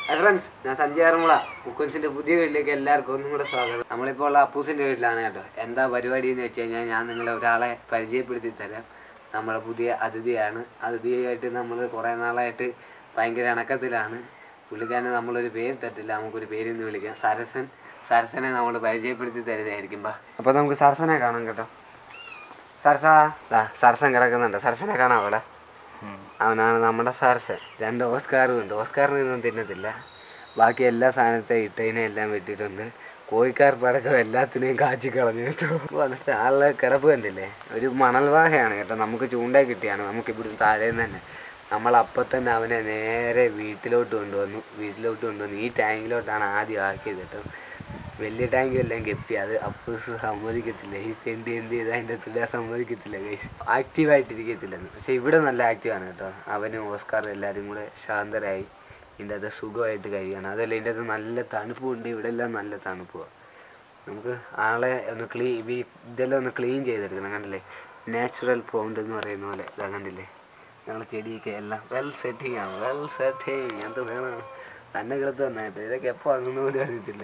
Friends ഞാൻ സഞ്ജയ് ആറന്മുള കുക്കൻസിന്റെ പുതിയ വീട്ടിലേക്ക് എല്ലാവർക്കും ഒന്നും കൂടെ സ്വാഗതം നമ്മളിപ്പോൾ ഉള്ള അപ്പൂസിന്റെ വീട്ടിലാണ് കേട്ടോ എന്താ പരിപാടി എന്ന് വെച്ച് കഴിഞ്ഞാൽ ഞാൻ നിങ്ങളെ ഒരാളെ പരിചയപ്പെടുത്തി തരാം നമ്മുടെ പുതിയ അതിഥിയാണ് അതിഥിയായിട്ട് നമ്മൾ കുറേ നാളായിട്ട് ഭയങ്കര ഇണക്കത്തിലാണ് പുള്ളിക്കാരന് നമ്മളൊരു പേര് തട്ടില്ല നമുക്കൊരു പേരിൽ നിന്ന് വിളിക്കാം സരസൻ സരസനെ നമ്മൾ പരിചയപ്പെടുത്തി തരുന്നതായിരിക്കും ബാ അപ്പോൾ നമുക്ക് സരസനെ കാണാം കേട്ടോ സരസ ദാ സരസൻ കിടക്കുന്നുണ്ട് സരസനെ കാണാം അവിടെ അവനാണ് നമ്മുടെ സരസൻ രണ്ട് ഓസ്കാറും ഉണ്ട് ഓസ്കാറിനൊന്നും തിന്നത്തില്ല ബാക്കി എല്ലാ സാധനത്തെ ഇട്ടതിനെ എല്ലാം വെട്ടിയിട്ടുണ്ട് കോഴിക്കാർ പടക്കം എല്ലാത്തിനെയും കാച്ചി കളഞ്ഞു കേട്ടോ വന്നിട്ട് ആളുടെ കിടപ്പ് കണ്ടില്ലേ ഒരു മണൽവാഹയാണ് കേട്ടോ നമുക്ക് ചൂണ്ട കിട്ടിയാണ് നമുക്ക് ഇവിടുന്ന് താഴെ നിന്ന് തന്നെ നമ്മൾ അപ്പം തന്നെ അവനെ നേരെ വീട്ടിലോട്ട് കൊണ്ടുവന്നു വീട്ടിലോട്ട് കൊണ്ടുവന്നു ഈ ടാങ്കിലോട്ടാണ് ആദ്യം ആക്കിയത് കേട്ടോ വലിയ ടാങ്ക് എല്ലാം കെപ്പി അത് അപ്പൂസ് സമ്മതിക്കത്തില്ല ഈ തെണ്ടി എന്ത് ചെയ്ത് അതിൻ്റെ അകത്തില്ല സമ്മതിക്കത്തില്ല ഗൈസ് ആക്റ്റീവായിട്ടിരിക്കത്തില്ലെന്ന് പക്ഷെ ഇവിടെ നല്ല ആക്റ്റീവാണ് കേട്ടോ അവനും ഓസ്കാറും എല്ലാവരും കൂടെ ശാന്തരായി ഇതിൻ്റെ അകത്ത് സുഖമായിട്ട് കഴിയാണ് അതല്ല ഇതിൻ്റെ അകത്ത് നല്ല തണുപ്പുണ്ട് ഇവിടെ എല്ലാം നല്ല തണുപ്പുമാണ് നമുക്ക് ആളെ ഒന്ന് ക്ലീൻ ഈ ഇതെല്ലാം ഒന്ന് ക്ലീൻ ചെയ്തെടുക്കണം കണ്ടില്ലേ നാച്ചുറൽ പൗണ്ട് എന്ന് പറയുന്ന പോലെ ഇതാ കണ്ടില്ലേ ഞങ്ങൾ ചെടിയൊക്കെ എല്ലാം വെൽ സെറ്റിംഗ് ആണ് വെൽ സെറ്റിംഗ് എന്ത് വേണം തന്നെ കിളത്ത് തന്നായിട്ട് ഇതൊക്കെ എപ്പോൾ അങ്ങനെ പോലും അറിയത്തില്ല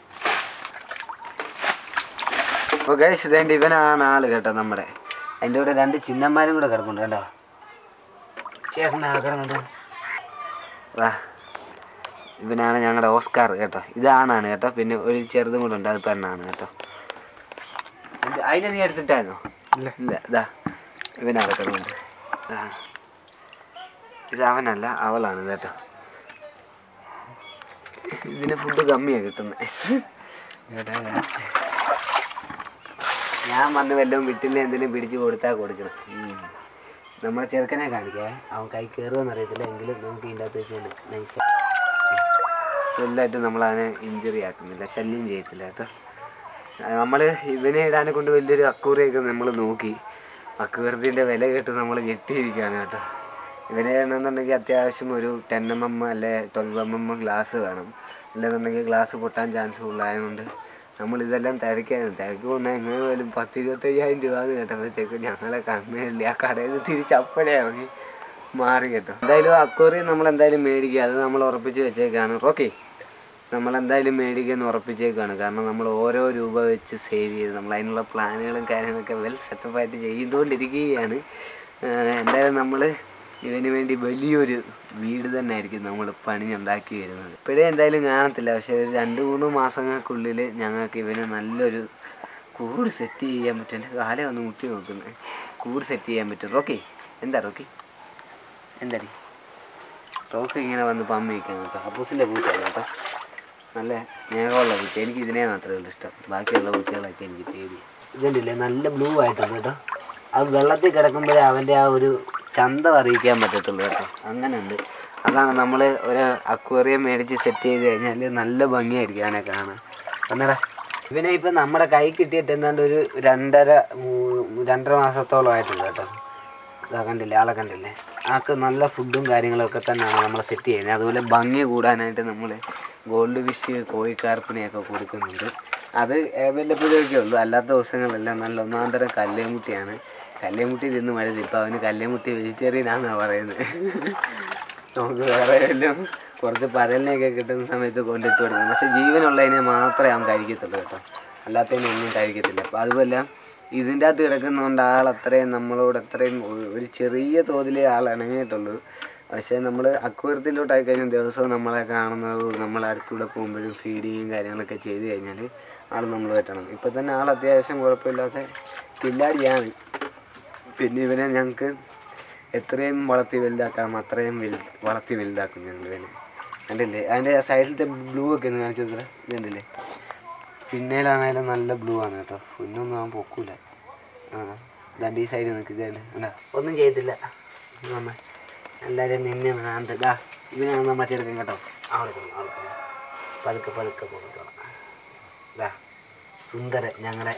അപ്പോൾ ഗൈസ് ഇതേണ്ട ഇവനാണ് ആള് കേട്ടോ നമ്മുടെ അതിൻ്റെ കൂടെ രണ്ട് ചിന്നന്മാരും കൂടെ കിടപ്പുണ്ട് കേട്ടോ ചേട്ടനാ കിടന്നത് വാ ഇവനാണ് ഞങ്ങളുടെ ഓസ്കാർ കേട്ടോ ഇതാണാണ് കേട്ടോ പിന്നെ ഒരു ചെറുതും കൂടെ ഉണ്ട് അത് പെണ്ണാണ് കേട്ടോ ഇത് അതിനെ നീ എടുത്തിട്ടായിരുന്നോ ഇല്ല ഇല്ല ഇതാ ഇവനാണ് കിടന്നുണ്ട് ഇതാ ഇത് അവനല്ല അവളാണ് കേട്ടോ ഇതിന് ഫുഡ് കമ്മിയാണ് കിട്ടുന്നത് ഞാൻ വന്ന് വല്ലതും വീട്ടിൽ എന്തെങ്കിലും പിടിച്ചു കൊടുത്താൽ കൊടുക്കണം ഉം. നമ്മുടെ ചെറുക്കനെ കാണിക്കേ അവൻ കൈ കയറുമെന്ന് അറിയത്തില്ല എങ്കിലും നമുക്ക് ഇതിൻ്റെ അകത്ത് വെച്ചാൽ നൈസ് വലുതായിട്ട് നമ്മളതിനെ ഇഞ്ചുറി ആക്കുന്നില്ല ശല്യം ചെയ്യത്തില്ല കേട്ടോ നമ്മൾ ഇവനെ ഇടാനെ കൊണ്ട് വലിയൊരു അക്കൂറിയൊക്കെ നമ്മൾ നോക്കി അക്കൂറത്തിൻ്റെ വില കേട്ട് നമ്മൾ ഞെട്ടിയിരിക്കുകയാണ് കേട്ടോ ഇവനെ ആണെന്നുണ്ടെങ്കിൽ അത്യാവശ്യം ഒരു ടെൻ എം എം അല്ലെ ട്വൽവ് എം എം ഗ്ലാസ് വേണം അല്ലെന്നുണ്ടെങ്കിൽ ഗ്ലാസ് പൊട്ടാൻ ചാൻസ് ഉള്ളതായതുകൊണ്ട് നമ്മൾ ഇതെല്ലാം തിരക്കാണ് തിരക്ക് കൊണ്ടാൽ എങ്ങനെ പോലും പത്ത് ഇരുപത്തയ്യായിരം രൂപ എന്ന് കേട്ടപ്പോഴത്തേക്ക് ഞങ്ങളെ കണ്ണില്ല ആ കടയിൽ നിന്ന് തിരിച്ച് അപ്പഴേ ഇറങ്ങി മാറി കേട്ടോ എന്തായാലും അക്വറിയം നമ്മൾ എന്തായാലും മേടിക്കുക അത് നമ്മൾ ഉറപ്പിച്ച് വെച്ചേക്കാണ് ഓക്കെ നമ്മൾ എന്തായാലും മേടിക്കുമെന്ന് ഉറപ്പിച്ചേക്കാണ് കാരണം നമ്മൾ ഓരോ രൂപ വെച്ച് സേവ് ചെയ്ത് നമ്മൾ അതിനുള്ള പ്ലാനുകളും കാര്യങ്ങളൊക്കെ വെൽ സെറ്റപ്പായിട്ട് ചെയ്തുകൊണ്ടിരിക്കുകയാണ് ആഹ് എന്തായാലും നമ്മൾ ഇവന് വേണ്ടി വലിയൊരു വീട് തന്നെ ആയിരിക്കും നമ്മൾ പണിഞ്ഞുണ്ടാക്കി വരുന്നത് ഇപ്പോഴേ എന്തായാലും കാണത്തില്ല പക്ഷെ ഒരു രണ്ട് മൂന്ന് മാസങ്ങൾക്കുള്ളിൽ ഞങ്ങൾക്ക് ഇവന് നല്ലൊരു കൂട് സെറ്റ് ചെയ്യാൻ പറ്റും എൻ്റെ കാലം ഒന്ന് മുട്ടി നോക്കുന്നത് കൂട് സെറ്റ് ചെയ്യാൻ പറ്റും റോക്കി എന്താ റോക്കി എന്താടി റോക്കി ഇങ്ങനെ വന്ന് പമ്മ വയ്ക്കണം കേട്ടോ അപ്പൂസിൻ്റെ പൂച്ചയാണ് കേട്ടോ നല്ല സ്നേഹമുള്ള പൂച്ച എനിക്ക് ഇതിനെ മാത്രമേ ഉള്ളൂ ഇഷ്ടം ബാക്കിയുള്ള പൂച്ചകളൊക്കെ എനിക്ക് പേടി ഇതുണ്ടല്ലേ നല്ല ബ്ലൂ ആയിട്ടുണ്ട് കേട്ടോ അത് വെള്ളത്തിൽ കിടക്കുമ്പോഴേ അവൻ്റെ ആ ഒരു ചന്തം അറിയിക്കാൻ പറ്റത്തുള്ളൂ കേട്ടോ അങ്ങനെയുണ്ട് അതാണ് നമ്മൾ ഒരു അക്വേറിയം മേടിച്ച് സെറ്റ് ചെയ്ത് കഴിഞ്ഞാൽ നല്ല ഭംഗിയായിരിക്കും അവനെ കാണാൻ എന്നടാ ഇവനെ ഇപ്പം നമ്മുടെ കൈ കിട്ടിയിട്ട് എന്താണ്ട് ഒരു രണ്ടര മൂ- രണ്ടര മാസത്തോളം ആയിട്ടുണ്ട് കേട്ടോ ഇതാ കണ്ടില്ലേ ആളെ കണ്ടില്ലേ ആൾക്ക് നല്ല ഫുഡും കാര്യങ്ങളൊക്കെ തന്നെയാണ് നമ്മൾ സെറ്റ് ചെയ്യുന്നത് അതുപോലെ ഭംഗി കൂടാനായിട്ട് നമ്മൾ ഗോൾഡ് ഫിഷ് കോഴിക്കാർപ്പിനെയൊക്കെ കൊടുക്കുന്നുണ്ട് അത് വല്ലപ്പോഴൊക്കെ ഉള്ളൂ അല്ലാത്ത ദിവസങ്ങളെല്ലാം നല്ല ഒന്നാന്തരം കല്ലേമുട്ടിയാണ് കല്ലേമുട്ടി തിന്ന് മരുന്ന് ഇപ്പം അവന് കല്ലേമുട്ടി വെജിറ്റേറിയൻ ആണെന്നാണ് പറയുന്നത് നമുക്ക് വേറെ വല്ലതും കുറച്ച് പരലിനെയൊക്കെ കിട്ടുന്ന സമയത്ത് കൊണ്ടിട്ട് കൊടുക്കും പക്ഷെ ജീവനുള്ളതിനെ മാത്രമേ അവൻ കഴിക്കത്തുള്ളൂ കേട്ടോ അല്ലാത്തതിനെ ഒന്നും കഴിക്കത്തില്ല അപ്പോൾ അതുപോലെ ഇതിൻ്റെ അകത്ത് കിടക്കുന്നതുകൊണ്ട് ആൾ അത്രയും നമ്മളോട് അത്രയും ഒ- ഒരു ചെറിയ തോതിലേ ആൾ ഇണങ്ങിയിട്ടുള്ളൂ പക്ഷേ നമ്മൾ അക്വരത്തിലോട്ടായി കഴിഞ്ഞാൽ ദിവസവും നമ്മളെ കാണുന്നതും നമ്മളെ അടുത്തൂടെ പോകുമ്പോഴും ഫീഡിങ്ങും കാര്യങ്ങളൊക്കെ ചെയ്ത് കഴിഞ്ഞാൽ ആൾ നമ്മളുമായിട്ടാണ് ഇപ്പം തന്നെ ആൾ അത്യാവശ്യം കുഴപ്പമില്ലാത്ത കില്ലാടിയാണ് പിന്നെ ഇവനെ ഞങ്ങൾക്ക് എത്രയും വളർത്തി വലുതാക്കാം അത്രയും വലു വളർത്തി വലുതാക്കും ഞങ്ങൾ ഇവനെ കണ്ടില്ലേ അതിൻ്റെ സൈഡിലത്തെ ബ്ലൂ ഒക്കെ ഒന്ന് കാണിച്ചു തന്നെ ഇതുണ്ടല്ലേ പിന്നേലാണേലും നല്ല ബ്ലൂ ആണ് കേട്ടോ പിന്നൊന്നും അവൻ പൊക്കൂല ആ ദാണ്ട് ഈ സൈഡിൽ നിൽക്കുക ഇതല്ലേ കണ്ടാ ഒന്നും ചെയ്യത്തില്ല നമ്മ എല്ലാവരും നിന്നെ വേണ്ട ഇതാ ഇവനാണ് നമ്മൾ ചെറുക്കൻ കേട്ടോ അവിടെ പോകണം അവിടെ പോകണം പതുക്കെ പതുക്കെ പോകണം ഇതാ സുന്ദരൻ ഞങ്ങളുടെ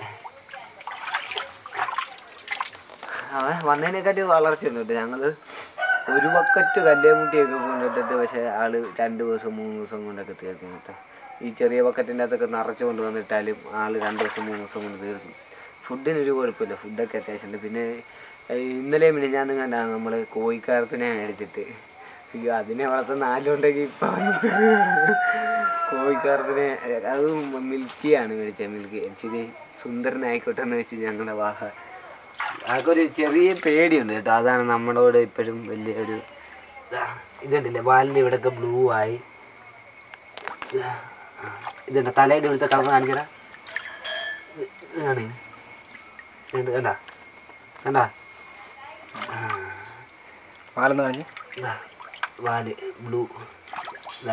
അവൻ വന്നതിനെക്കാട്ടി വളർച്ചയുണ്ട് കേട്ടോ ഞങ്ങൾ ഒരു ബക്കറ്റ് കല്ലേമുട്ടിയൊക്കെ കൊണ്ടിട്ടിട്ട് പക്ഷേ ആള് രണ്ട് ദിവസം മൂന്ന് ദിവസം കൊണ്ടൊക്കെ തീർക്കും കേട്ടോ ഈ ചെറിയ ബക്കറ്റിൻ്റെ അകത്തൊക്കെ നിറച്ച് കൊണ്ട് വന്നിട്ടാലും ആള് രണ്ട് ദിവസം മൂന്ന് ദിവസം കൊണ്ട് തീർക്കും ഫുഡിനൊരു കുഴപ്പമില്ല ഫുഡൊക്കെ അത്യാവശ്യമുണ്ട് പിന്നെ ഏഹ് ഇന്നലെയും പിന്നെ ഞാൻ കണ്ടാണ് നമ്മൾ കോഴിക്കാർപ്പിനെ മേടിച്ചിട്ട് അയ്യോ അതിനെ വളർത്ത നാലുണ്ടെങ്കിൽ ഇപ്പൊ കോഴിക്കാർപ്പിനെ അതും മിൽക്കിയാണ് മേടിച്ചത് മിൽക്കി ഇച്ചിരി സുന്ദരനായിക്കോട്ടെ എന്ന് വെച്ച് ഞങ്ങളുടെ വാഹ ആൾക്കൊരു ചെറിയ പേടിയുണ്ട് കേട്ടോ അതാണ് നമ്മളോട് ഇപ്പോഴും വലിയ ഒരു ഇതാ, ഇതുണ്ടല്ലേ വാലിൻ്റെ ഇവിടെയൊക്കെ ബ്ലൂ ആയി ഇതാ, ആ, ഇതുണ്ട് തലയുടെ ഇവിടുത്തെ കളർ കാണിച്ചടാ ഇതാണ് ഇത് കണ്ടാ കണ്ടാ പാലൊന്ന് കാണിച്ച് ഇതാ വാല് ബ്ലൂ ഇതാ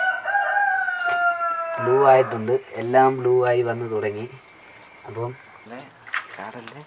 ബ്ലൂ ആയിട്ടുണ്ട് എല്ലാം ബ്ലൂ ആയി വന്നു തുടങ്ങി അപ്പം ചാടല്ലേ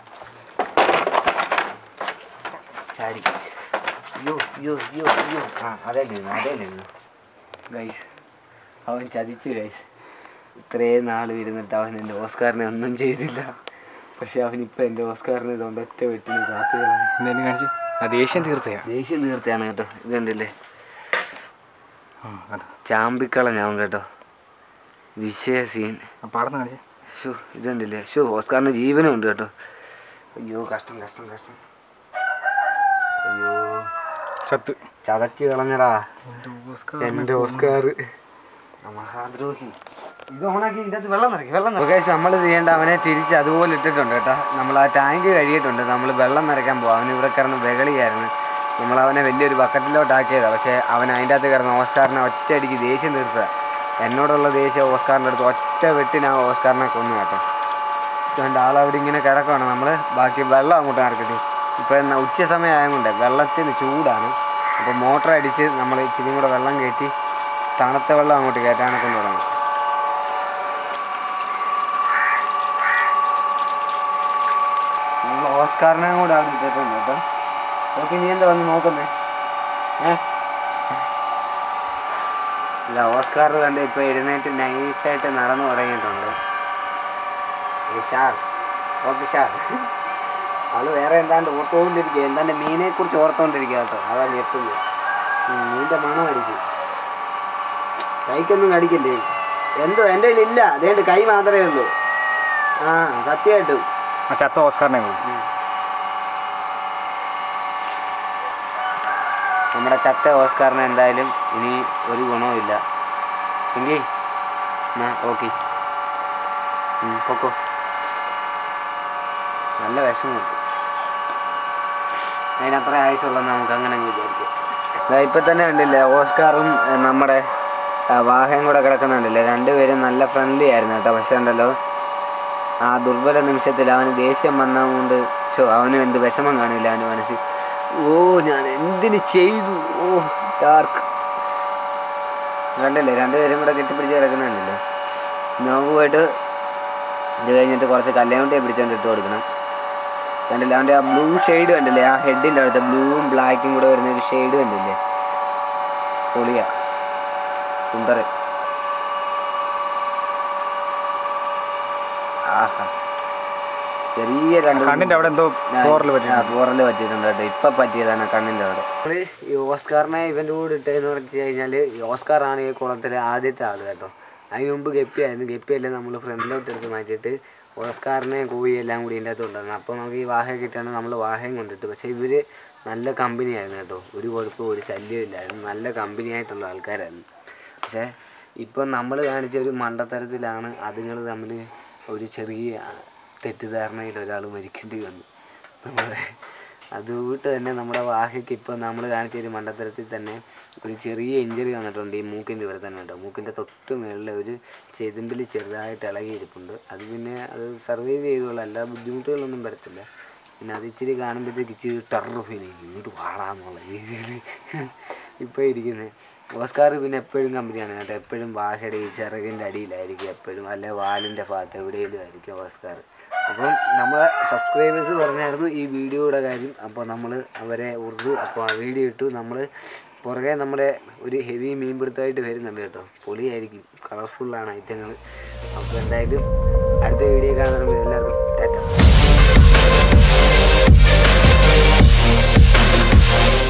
ചാടി അയ്യോ അയ്യോ അയ്യോ അയ്യോ ആ അതേ നിന്നു അതേ നിന്നു ഗൈസ് അവൻ ചതിച്ചു ഗൈസ് ഇത്രയും നാൾ ഇരുന്നിട്ട് അവൻ എൻ്റെ ഓസ്കാറിനെ ഒന്നും ചെയ്തില്ല പക്ഷെ അവൻ ഇപ്പം എൻ്റെ ഓസ്കാറിനെ ഇതുകൊണ്ട് ഒറ്റ വെട്ടിന് കാത്തുകളാണ് എന്തേലും കാണിച്ച് ആ ദേഷ്യം തീർത്തയാ ദേഷ്യം തീർത്താണ് കേട്ടോ ഇത് കണ്ടില്ലേ ആ അതാ ചാമ്പിക്കളഞ്ഞാവും കേട്ടോ വിഷയ സീൻ ആ പാടന്ന് കാണിച്ച് ഷോ ഇത് കണ്ടില്ലേ ഷോ ഓസ്കാറിന് ജീവനും ഉണ്ട് കേട്ടോ അയ്യോ കഷ്ടം കഷ്ടം കഷ്ടം അയ്യോ ചത്ത് ചതച്ച് കളഞ്ഞടാ എൻ്റെ ഓസ്കാർ എൻ്റെ ഓസ്കാർ മഹാദ്രോഹി ഇത് ഓണാക്കി ഇതിൻ്റെ അകത്ത് വെള്ളം നിറയ്ക്കും വെള്ളം നിറയ്ക്കും നമ്മൾ ചെയ്യേണ്ട അവനെ തിരിച്ച് അതുപോലെ ഇട്ടിട്ടുണ്ട് കേട്ടോ നമ്മൾ ആ ടാങ്ക് കഴിയിട്ടുണ്ട് നമ്മൾ വെള്ളം നിറയ്ക്കാൻ പോകും അവന് ഇവിടെ കിടന്ന് ബഹളിയായിരുന്നു നമ്മൾ അവനെ വലിയൊരു ബക്കറ്റിലോട്ടാക്കിയതാണ് പക്ഷേ അവൻ അതിൻ്റെ അകത്ത് കിടന്ന് ഓസ്കാറിനെ ഒറ്റയടിക്ക് ദേഷ്യം തീർത്തതാണ് എന്നോടുള്ള ദേഷ്യം ഓസ്കാറിൻ്റെ അടുത്ത് ഒറ്റ വെട്ടിന് ആ ഓസ്കാറിനെ കൊന്നു കേട്ടോ അതുകൊണ്ട് ആളവിടെ ഇങ്ങനെ കിടക്കുവാണ് നമ്മൾ ബാക്കി വെള്ളം അങ്ങോട്ട് ഇറക്കട്ടെ ഇപ്പോൾ എന്നാ ഉച്ച സമയം ആയതുകൊണ്ട് വെള്ളത്തിന് ചൂടാണ് അപ്പോൾ മോട്ടർ അടിച്ച് നമ്മൾ ഇച്ചിരി കൂടെ വെള്ളം കയറ്റി തണുത്ത വെള്ളം അങ്ങോട്ട് കയറ്റാനൊക്കെ കൊണ്ട് തുടങ്ങും നമ്മൾ ഓസ്കാറിനെ കൂടെ അവിടെ ഇട്ടിട്ടുണ്ട് കേട്ടോ ഓക്കെ നീ എന്താ വന്ന് നോക്കുന്നേ ഏ ഇല്ല ഓസ്കാർ കണ്ട് ഇപ്പോൾ എഴുന്നേറ്റ് നൈസായിട്ട് നടന്നു തുടങ്ങിയിട്ടുണ്ട് ഷാർ ഓക്കെ ഷാർ അവള് വേറെ എന്താണ്ട് ഓർത്തുകൊണ്ടിരിക്കുക എന്താണ്ട് മീനെ കുറിച്ച് ഓർത്തുകൊണ്ടിരിക്കുക കേട്ടോ അതാ ഞെട്ടുന്നത് ഉം, മീൻ്റെ മണമായിരിക്കും കൈക്കൊന്നും കടിക്കില്ലേ എന്തോ എൻ്റെ കയ്യിൽ ഇല്ല അതേണ്ട് കൈ മാത്രമേ ഉള്ളൂ ആ സത്യമായിട്ടും ആ ചത്ത ഓസ്കാറിനെ കൂടി നമ്മുടെ ചത്ത ഓസ്കാറിന് എന്തായാലും ഇനി ഒരു ഗുണവും ഇല്ല എങ്കിൽ എന്നാ ഓക്കെ പൊക്കോ നല്ല വിഷമമുണ്ട് അതിനത്ര ആയുസുള്ളതെന്ന് നമുക്ക് അങ്ങനെ അങ്ങ് വിചാരിക്കാം ദാ ഇപ്പം തന്നെ കണ്ടില്ലേ ഓസ്കാറും ഏ, നമ്മുടെ ആ, വാഹയും കൂടെ കിടക്കുന്നുണ്ടല്ലേ രണ്ടുപേരും നല്ല ഫ്രണ്ട്ലി ആയിരുന്നു കേട്ടോ പക്ഷെ ഉണ്ടല്ലോ ആ ദുർബല നിമിഷത്തിൽ അവന് ദേഷ്യം വന്നത് കൊണ്ട് ചോ അവനും എന്ത് വിഷമം കാണില്ല അവൻ്റെ മനസ്സിൽ ഓ ഞാൻ എന്തിന് ചെയ്തു ഓ ഡാർക്ക് കണ്ടില്ലേ രണ്ടുപേരും കൂടെ കെട്ടിപ്പിടിച്ച് കിടക്കുന്നുണ്ടല്ലോ നമുക്ക് പോയിട്ട് ഇത് കഴിഞ്ഞിട്ട് കുറച്ച് കല്യാണത്തെ പിടിച്ചോണ്ട് ഇട്ട് കൊടുക്കണം കണ്ടില്ല അവൻ്റെ ആ ബ്ലൂ ഷെയ്ഡ് കണ്ടില്ലേ ആ ഹെഡിൻ്റെ അടുത്ത് ബ്ലൂവും ബ്ലാക്കും കൂടെ വരുന്ന ഒരു ഷെയ്ഡ് കണ്ടില്ലേ പൊളിയ സുന്ദരൻ ആഹാ ചെറിയ രണ്ട് കണ്ണിന്റെ അവിടെ എന്തോ പോറൽ പറ്റി പോറല് പറ്റിയിട്ടുണ്ട് കേട്ടോ ഇപ്പൊ പറ്റിയതാണ് കണ്ണിന്റെ അവിടെ നമ്മള് ഈ ഓസ്കാറിനെ ഇവന്റെ കൂടെ ഇട്ടെന്ന് പറഞ്ഞു കഴിഞ്ഞാല് ഈ ഓസ്കാർ ആണ് ഈ കുളത്തിലെ ആദ്യത്തെ ആള് കേട്ടോ അതിന് മുമ്പ് ഗപ്പിയായിരുന്നു ഗപ്പിയെല്ലാം നമ്മൾ ഫ്രണ്ടിലോട്ട് എടുത്ത് മാറ്റിയിട്ട് ഓസ്കാറിനെ കോഴി എല്ലാം കൂടി ഇതിൻ്റെ അകത്ത് ഉണ്ടായിരുന്നു അപ്പോൾ നമുക്ക് ഈ വാഹ കിട്ടിയാണ് നമ്മൾ വാഹയും കൊണ്ടിട്ട് പക്ഷേ ഇവര് നല്ല കമ്പനി ആയിരുന്നു കേട്ടോ ഒരു കുഴപ്പവും ഒരു ശല്യവും ഇല്ലായിരുന്നു നല്ല കമ്പനി ആയിട്ടുള്ള ആൾക്കാരായിരുന്നു പക്ഷേ ഇപ്പം നമ്മൾ കാണിച്ച ഒരു മണ്ടത്തരത്തിലാണ് അതുങ്ങൾ തമ്മിൽ ഒരു ചെറിയ തെറ്റിദ്ധാരണയിൽ ഒരാൾ മരിക്കേണ്ടി വന്നു നമ്മളെ അതുകൊണ്ട് തന്നെ നമ്മുടെ വാഹയ്ക്ക് ഇപ്പം നമ്മൾ കാണിച്ച ഒരു മണ്ടത്തരത്തിൽ തന്നെ ഒരു ചെറിയ ഇഞ്ചറി വന്നിട്ടുണ്ട് ഈ മൂക്കിൻ്റെ ഇവിടെ തന്നെ കേട്ടോ മൂക്കിൻ്റെ തൊട്ട് മുകളിൽ ഒരു ചെതുമ്പിൽ ചെറുതായിട്ട് ഇളകിയിരിപ്പുണ്ട് അത് പിന്നെ അത് സർവൈവ് ചെയ്തോളൂ അല്ല ബുദ്ധിമുട്ടുകളൊന്നും വരത്തില്ല പിന്നെ അത് ഇച്ചിരി കാണുമ്പോഴത്തേക്ക് ഇച്ചിരി ടെറർ ഫീൽ ചെയ്യും ഇങ്ങോട്ട് വാടാന്നുള്ള രീതിയിൽ ഇപ്പോൾ ഇരിക്കുന്നത് ഓസ്കാർ പിന്നെ എപ്പോഴും കമ്പനിയാണ് കേട്ടോ എപ്പോഴും വാഹയുടെ ഈ ചിറകിൻ്റെ അടിയിലായിരിക്കും എപ്പോഴും അല്ലെ വാലിൻ്റെ ഭാഗത്ത് എവിടെയെങ്കിലും ആയിരിക്കും ഓസ്കാർ അപ്പം നമ്മളെ സബ്സ്ക്രൈബേഴ്സ് പറഞ്ഞായിരുന്നു ഈ വീഡിയോയുടെ കാര്യം അപ്പോൾ നമ്മൾ അവരെ ഉറുദു അപ്പോൾ ആ വീഡിയോ ഇട്ടു നമ്മൾ പുറകെ നമ്മുടെ ഒരു ഹെവി മീൻപിടുത്തമായിട്ട് വരുന്നുണ്ട് കേട്ടോ പൊളിയായിരിക്കും കളർഫുള്ളാണ് ഐറ്റങ്ങൾ അപ്പോൾ എന്തായാലും അടുത്ത വീഡിയോ കാണുമ്പോൾ എല്ലാവർക്കും ടാറ്റ